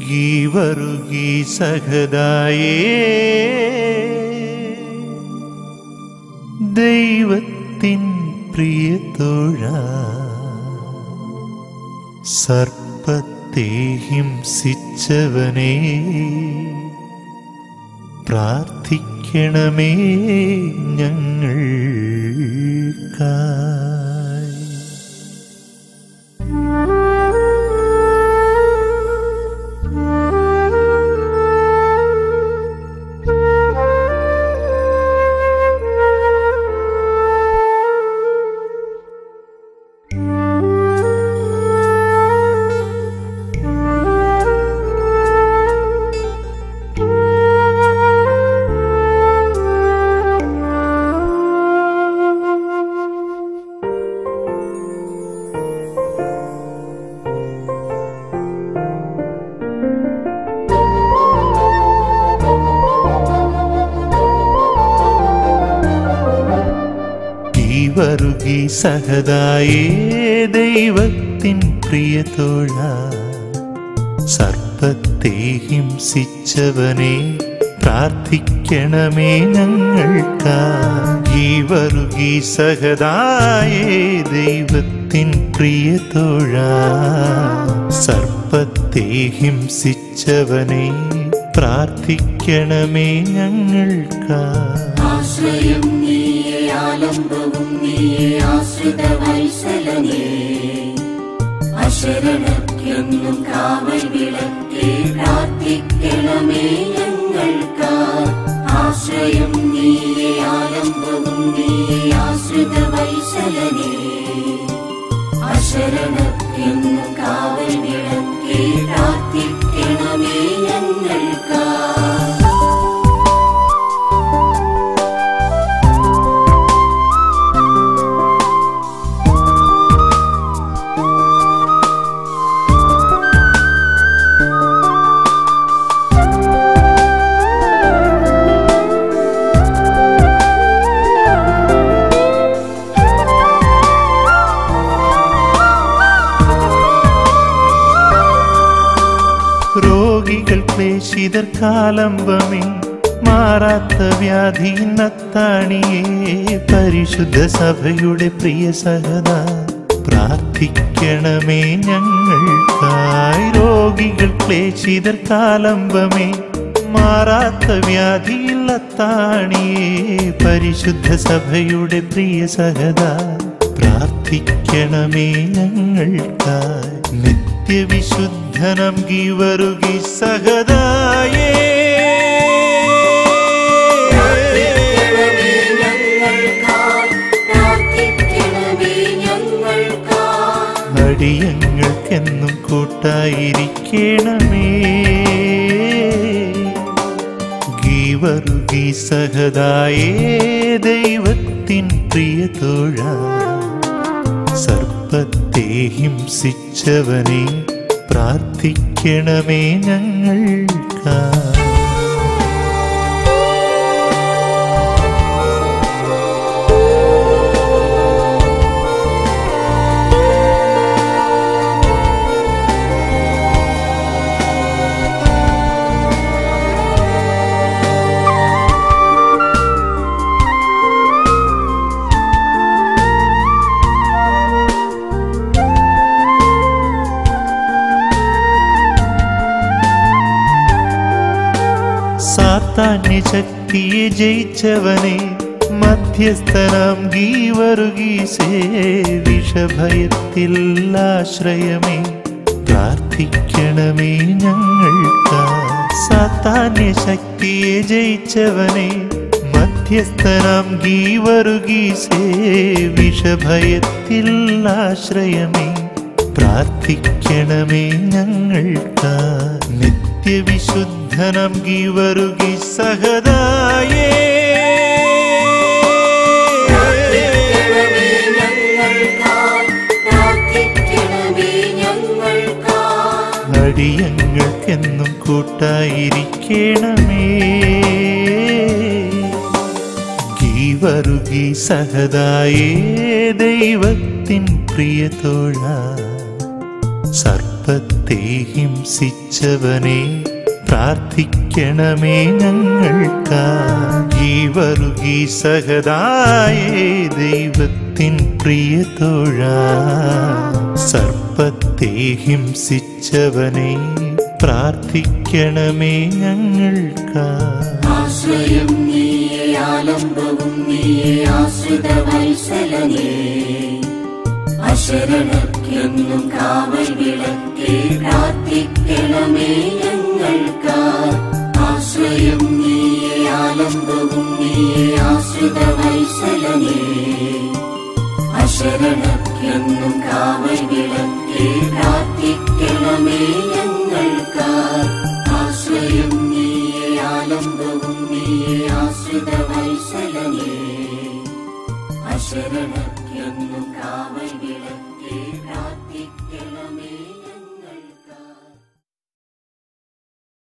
ഗീവറുകി സഹദായേ ദൈവത്തിൻ പ്രിയത്തോഴ സർപ്പത്തെ ഹിംസിച്ചവനെ പ്രാർത്ഥിക്കണമേ ഞങ്ങൾക്കായി വരുകി സഹതായേ ദൈവത്തിൻ പ്രിയത്തോഴ സർപ്പത്തെ ഹിംസിച്ചവനെ പ്രാർത്ഥിക്കണമേ ഞങ്ങൾക്കായി വരുകി സഹതായേ ദൈവത്തിൻ പ്രിയത്തോഴ സർപ്പത്തെ ഹിംസിച്ചവനെ പ്രാർത്ഥിക്കണമേ ഞങ്ങൾക്കായി ആശ്രയം നീയെ ആലംബവും നീയെ ആശ്രിത വത്സലനേ അശരണക്കെന്നും കാവൽ വിളക്കേ പ്രാർത്ഥിക്കണമേ ഞങ്ങൾക്ക് ആശ്രയം നീയെ ആലംബവും നീയെ ആശ്രിത വത്സലനേ അശരണക്കെന്നും കാവൽ വിളക്കേ പ്രാർത്ഥിക്കണമേ ഞങ്ങൾക്ക് രോഗികൾ ക്ലേശിതർ കാലംബമേ മാറാത്ത വ്യാധി നത്താണിയേ പരിശുദ്ധ സഭയുടെ പ്രിയ സഹത പ്രാർത്ഥിക്കണമേ ഞങ്ങൾക്കായി രോഗികൾ ക്ലേശിതർ കാലംബമേ മാറാത്ത വ്യാധിയില്ലത്താണിയേ പരിശുദ്ധ സഭയുടെ പ്രിയ സഹത പ്രാർത്ഥിക്കണമേ ഞങ്ങൾക്കായി നിത്യവിശുദ്ധനം ഗീവറുകി സഹതായേ പ്രാർത്ഥിക്കണമേ ഞങ്ങൾക്കായി പ്രാർത്ഥിക്കണമേ ഞങ്ങൾക്കായി അടിയങ്ങൾക്കെന്നും കൂട്ടായിരിക്കണമേ ഗീവറുകി സഹതായേ ദൈവത്തിൻ പ്രിയതോഴ സർപ്പത്തെ ഹിംസിച്ചവനെ പ്രാർത്ഥിക്കണമേ ഞങ്ങൾക്കായി സാത്താന്യ ശക്തിയെ ജയിച്ചവനെ മധ്യസ്ഥനാം ഗീവറുകീസേ വിഷഭയത്തിൽ ആശ്രയമേ പ്രാർത്ഥിക്കണമേ ഞങ്ങൾക്ക് സാത്താന്യ ശക്തിയെ ജയിച്ചവനെ മധ്യസ്ഥനാം ഗീവറുകീസേ വിഷഭയത്തിൽ ആശ്രയമേ പ്രാർത്ഥിക്കണമേ ഞങ്ങൾക്ക് നിത്യവിശുദ്ധനം ഗീവറുകി സഹതായേ പ്രാർത്ഥിക്കണമേ ഞങ്ങൾക്കായി പ്രാർത്ഥിക്കണമേ ഞങ്ങൾക്കായി അടിയങ്ങൾക്കെന്നും കൂട്ടായിരിക്കണമേ ഗീവറുകി സഹതായേ ദൈവത്തിൻ പ്രിയത്തോഴ സർപ്പ സർപ്പത്തെ ഹിംസിച്ചവനെ പ്രാർത്ഥിക്കണമേ ഞങ്ങൾക്കാ ഈ വരുകി സഹതായേ ദൈവത്തിൻ പ്രിയതോഴ സർപ്പത്തെ ഹിംസിച്ചവനെ പ്രാർത്ഥിക്കണമേ ഞങ്ങൾക്കാ ആശ്രയം നീയെ ആലംബവും നീയെ ആശ്രിത വത്സലനേ അശരണർക്കെന്നും കാവൽ വിളക്കേ പ്രാർത്ഥിക്കണമേ ഞങ്ങൾക്ക് ആശ്രയം നീയെ ആലംബവും നീയെ ആശ്രിത വത്സലനേ അശരണർക്കെന്നും കാവൽ വിളക്കേ പ്രാർത്ഥിക്കണമേ ഞങ്ങൾക്ക് ആശ്രയം നീയെ ആലംബവും നീയെ ആശ്രിത വത്സലനേ അശരണർക്കെന്നും കാവൽ വിളക്കേ